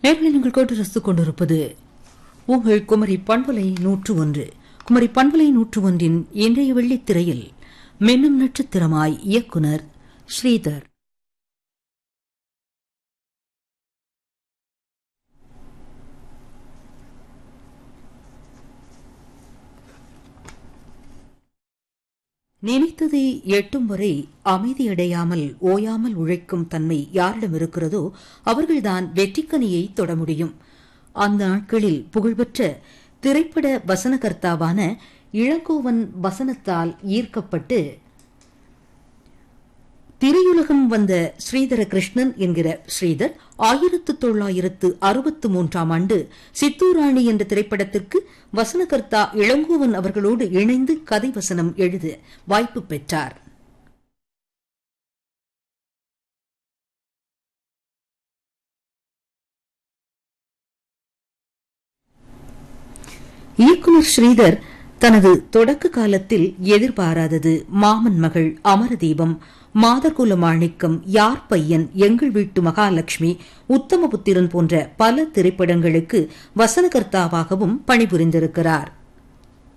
நேர்களை நீங்கள் கேட்டு ரசித்துக் கொண்டிருப்பது உங்கள் குமரி பண்பலை நூற்று ஒன்று குமரி பண்பலை நூற்று ஒன்றின் இன்றைய வெள்ளித்திரையில் மின்னும் நட்சத்திரமாய் இயக்குனர் ஸ்ரீதர் நினைத்ததை எட்டும் வரை அமைதியடையாமல் ஓயாமல் உழைக்கும் தன்மை யாரிடம் இருக்கிறதோ அவர்கள்தான் வெற்றிக்கனியை தொட முடியும் அந்த நாட்களில் புகழ்பெற்ற திரைப்பட வசனகர்த்தாவான இளங்கோவன் வசனத்தால் ஈர்க்கப்பட்டு திரையுலகம் வந்த ஸ்ரீதர கிருஷ்ணன் என்கிற ஸ்ரீதர் ஆயிரத்து தொள்ளாயிரத்து அறுபத்து மூன்றாம் ஆண்டு சித்தூராணி என்ற திரைப்படத்திற்கு வசனகர்த்தா இளங்கோவன் அவர்களோடு இணைந்து கதை வசனம் எழுத வாய்ப்பு பெற்றார் இயக்குனர் ஸ்ரீதர் தனது தொடக்க காலத்தில் எதிர்பாராதது மாமன் மகள் அமரதீபம் மாதகுல மாணிக்கம் யார் பையன் எங்கள் வீட்டு மகாலட்சுமி உத்தமபுத்திரன் போன்ற பல திரைப்படங்களுக்கு வசனகர்த்தாவாகவும் பணிபுரிந்திருக்கிறார்